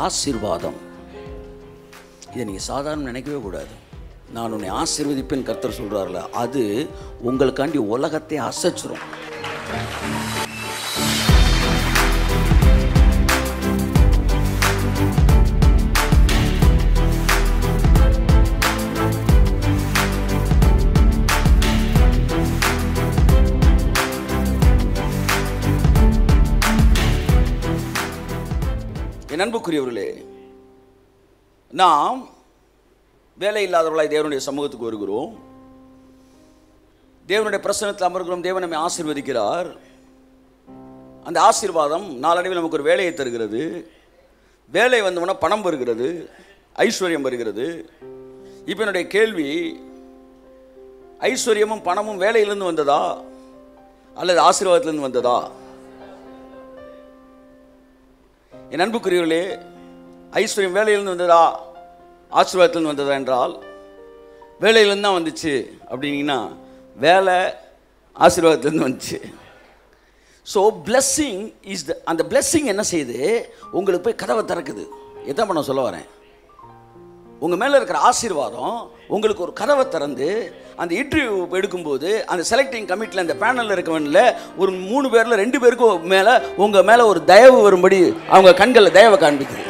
ஆசீர்வாதம் இதை நீங்கள் சாதாரண நினைக்கவே கூடாது நான் உன்னை ஆசீர்வதிப்பேன் கர்த்தர் சொல்கிறார்ல அது உங்களுக்காண்டி உலகத்தை அசைச்சிரும் என் அன்புக்குரியவர்களே நாம் வேலை இல்லாதவர்களாய் தேவனுடைய சமூகத்துக்கு வருகிறோம் தேவனுடைய பிரசனத்தில் அமர்கிறோம் தேவன் நம்மை ஆசீர்வதிக்கிறார் அந்த ஆசீர்வாதம் நாளடைவில் நமக்கு ஒரு வேலையை தருகிறது வேலை வந்தவொடனே பணம் வருகிறது ஐஸ்வர்யம் வருகிறது இப்போ என்னுடைய கேள்வி ஐஸ்வர்யமும் பணமும் வேலையிலிருந்து வந்ததா அல்லது ஆசீர்வாதத்திலிருந்து வந்ததா என் அன்புக்குரியவர்களே ஐஸ்வர்யம் வேலையிலிருந்து வந்ததா ஆசீர்வாதத்திலிருந்து வந்ததா என்றால் வேலையிலேருந்து தான் வந்துச்சு அப்படின்னீங்கன்னா வேலை ஆசீர்வாதத்திலேருந்து வந்துச்சு ஸோ பிளெஸ்ஸிங் இஸ் த அந்த பிளெஸ்ஸிங் என்ன செய்யுது உங்களுக்கு போய் கதவை திறக்குது எதான் பண்ண சொல்ல வரேன் உங்கள் மேலே இருக்கிற ஆசீர்வாதம் உங்களுக்கு ஒரு கதவை திறந்து அந்த இன்டர்வியூ எடுக்கும்போது அந்த செலக்டிங் கமிட்டியில் அந்த பேனலில் இருக்கவனில் ஒரு மூணு பேரில் ரெண்டு பேருக்கும் மேலே உங்கள் மேலே ஒரு தயவு வரும்படி அவங்க கண்களில் தயவை காண்பிக்குது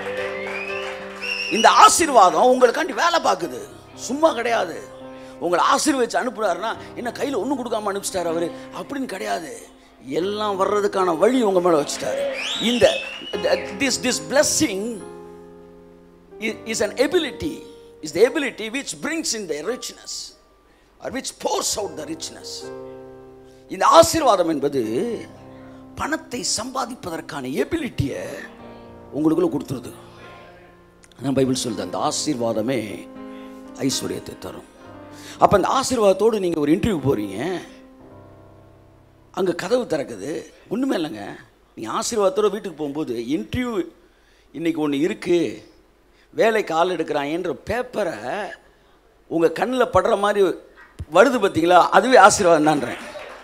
இந்த ஆசீர்வாதம் உங்களுக்காண்டி வேலை பார்க்குது சும்மா கிடையாது உங்களை ஆசீர்வதிச்சு அனுப்புனாருன்னா என்ன கையில் ஒன்றும் கொடுக்காம அனுப்பிச்சிட்டாரு அவர் அப்படின்னு கிடையாது எல்லாம் வர்றதுக்கான வழி உங்கள் மேலே வச்சுட்டாரு இந்த this this blessing i- is an ability, is the ability which brings in the richness or which pours out the richness. இந்த ஆசீர்வாதம் என்பது பணத்தை சம்பாதிப்பதற்கான எபிலிட்டியை உங்களுக்குள்ள கொடுத்துருது அதான் பைபிள் சொல்லுது அந்த ஆசீர்வாதமே ஐஸ்வர்யத்தை தரும் அப்போ அந்த ஆசீர்வாதத்தோடு நீங்கள் ஒரு இன்டர்வியூ போகிறீங்க அங்கே கதவு திறக்குது ஒன்றுமே இல்லைங்க நீங்கள் ஆசீர்வாதத்தோடு வீட்டுக்கு போகும்போது இன்டர்வியூ இன்னைக்கு ஒன்று இருக்குது வேலைக்கு ஆள் எடுக்கிறாங்கன்ற பேப்பரை உங்கள் கண்ணில் படுற மாதிரி வருது பார்த்தீங்களா அதுவே ஆசீர்வாதம் தான்றேன்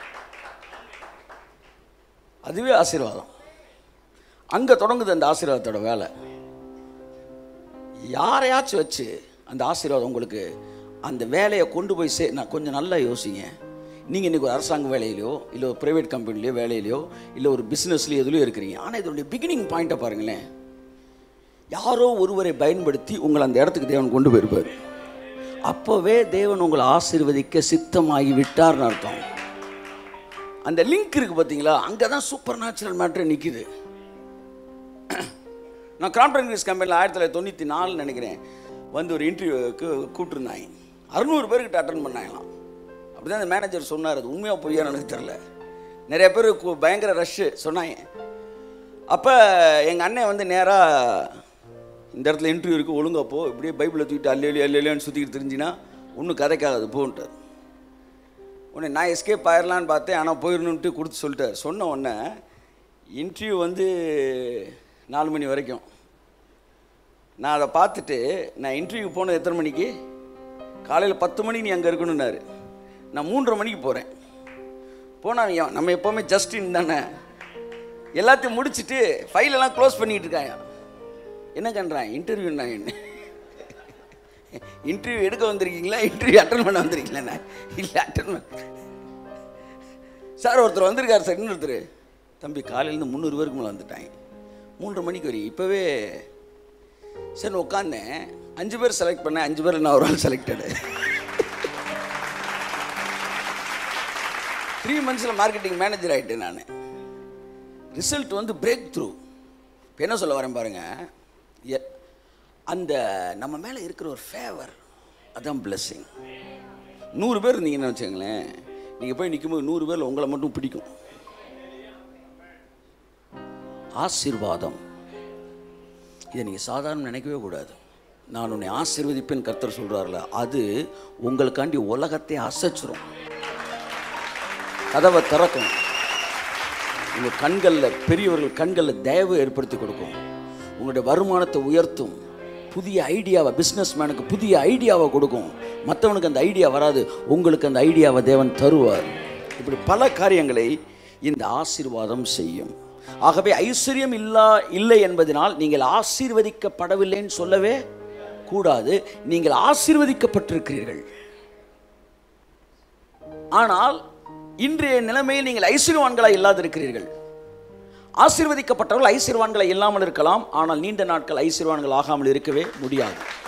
அதுவே ஆசீர்வாதம் அங்கே தொடங்குது அந்த ஆசீர்வாதத்தோட வேலை யாரையாச்சும் வச்சு அந்த ஆசீர்வாதம் உங்களுக்கு அந்த வேலையை கொண்டு போய் சே நான் கொஞ்சம் நல்லா யோசிங்க நீங்கள் இன்றைக்கி ஒரு அரசாங்க வேலையிலையோ இல்லை ஒரு ப்ரைவேட் கம்பெனிலையோ வேலையிலையோ இல்லை ஒரு பிஸ்னஸ்லையோ எதுலையோ இருக்கிறீங்க ஆனால் இதனுடைய பிகினிங் பாயிண்ட்டை பாருங்களேன் யாரோ ஒருவரை பயன்படுத்தி உங்களை அந்த இடத்துக்கு தேவன் கொண்டு போயிருப்பார் அப்போவே தேவன் உங்களை ஆசீர்வதிக்க சித்தமாகி விட்டார்னு அர்த்தம் அந்த லிங்க் இருக்குது பார்த்தீங்களா அங்கே தான் சூப்பர் நேச்சுரல் மேட்ரு நிற்கிது நான் கிராம்டன் கிரீஸ் கம்பெனியில் ஆயிரத்தி தொள்ளாயிரத்தி தொண்ணூற்றி நாலு நினைக்கிறேன் வந்து ஒரு இன்டர்வியூக்கு கூப்பிட்டுருந்தாங்க அறுநூறு பேர்கிட்ட அட்டன் பண்ணாங்களாம் அப்படி தான் அந்த மேனேஜர் சொன்னார் அது உண்மையாக பொய்யா எனக்கு தெரில நிறைய பேர் கு- பயங்கர ரஷ்ஷு சொன்னாங்க அப்போ எங்கள் அண்ணன் வந்து நேராக இந்த இடத்துல இன்டர்வியூ இருக்குது ஒழுங்கா போ இப்படியே பைபிளை தூக்கிட்டு அல்லி அல்லி அல்லியான்னு சுற்றிக்கிட்டு தெரிஞ்சினா ஒன்றும் கதைக்காகாது போன்ட்டார் உடனே நான் எஸ்கேப் ஆயிடலான்னு பார்த்தேன் ஆனால் போயிடணுன்ட்டு கொடுத்து சொல்லிட்டார் சொன்ன உடனே இன்டர்வியூ வந்து நாலு மணி வரைக்கும் நான் அதை பார்த்துட்டு நான் இன்டர்வியூ போனது எத்தனை மணிக்கு காலையில் பத்து மணிக்கு நீ அங்கே இருக்கணும்னாரு நான் மூன்றரை மணிக்கு போகிறேன் போனால் நம்ம எப்போவுமே ஜஸ்டின் தானே எல்லாத்தையும் முடிச்சுட்டு ஃபைலெல்லாம் க்ளோஸ் பண்ணிக்கிட்டு இருக்காங்க என்ன கண்றான் இன்டர்வியூ என்ன இன்டர்வியூ எடுக்க வந்திருக்கீங்களா இன்டர்வியூ அட்டன் பண்ண வந்திருக்கீங்களா இல்லை அட்டன் பண்ண சார் ஒருத்தர் வந்திருக்காரு சார் இன்னொருத்தர் தம்பி காலையிலேருந்து முந்நூறு பேருக்கு மேலே வந்துட்டாங்க மூன்றரை மணிக்கு வரி இப்போவே சரி உட்காந்தேன் அஞ்சு பேர் செலக்ட் பண்ணேன் அஞ்சு பேர் நான் ஒரு ஆள் செலக்டடு த்ரீ மந்த்ஸில் மார்க்கெட்டிங் மேனேஜர் ஆகிட்டேன் நான் ரிசல்ட் வந்து பிரேக் த்ரூ இப்போ என்ன சொல்ல வரேன் பாருங்கள் எ- அந்த நம்ம மேலே இருக்கிற ஒரு ஃபேவர் அதான் blessing நூறு பேர் இருந்தீங்கன்னு வச்சுங்களேன் நீங்கள் போய் நிற்கும்போது நூறு பேரில் உங்களை மட்டும் பிடிக்கும் ஆசீர்வாதம் இதை நீங்கள் சாதாரண நினைக்கவே கூடாது நான் உன்னை ஆசீர்வதிப்பேன் கர்த்தர் சொல்கிறார்ல அது உங்களுக்காண்டி உலகத்தை அசைச்சிரும் கதவை திறக்கும் உங்கள் கண்களில் பெரியவர்கள் கண்களில் தயவு ஏற்படுத்தி கொடுக்கும் உங்களுடைய வருமானத்தை உயர்த்தும் புதிய ஐடியாவை பிஸ்னஸ் மேனுக்கு புதிய ஐடியாவை கொடுக்கும் மற்றவனுக்கு அந்த ஐடியா வராது உங்களுக்கு அந்த ஐடியாவை தேவன் தருவார் இப்படி பல காரியங்களை இந்த ஆசீர்வாதம் செய்யும் ஆகவே ஐஸ்வர்யம் இல்லா இல்லை என்பதனால் நீங்கள் ஆசீர்வதிக்கப்படவில்லைன்னு சொல்லவே கூடாது நீங்கள் ஆசீர்வதிக்கப்பட்டிருக்கிறீர்கள் ஆனால் இன்றைய நிலைமையில் நீங்கள் ஐஸ்வர்யவான்களாக இல்லாதிருக்கிறீர்கள் ஆசீர்வதிக்கப்பட்டவர்கள் ஐஸ்வர்யவான்களை இல்லாமல் இருக்கலாம் ஆனால் நீண்ட நாட்கள் ஐஸ்வர்யவான்கள் ஆகாமல் இருக்கவே முடியாது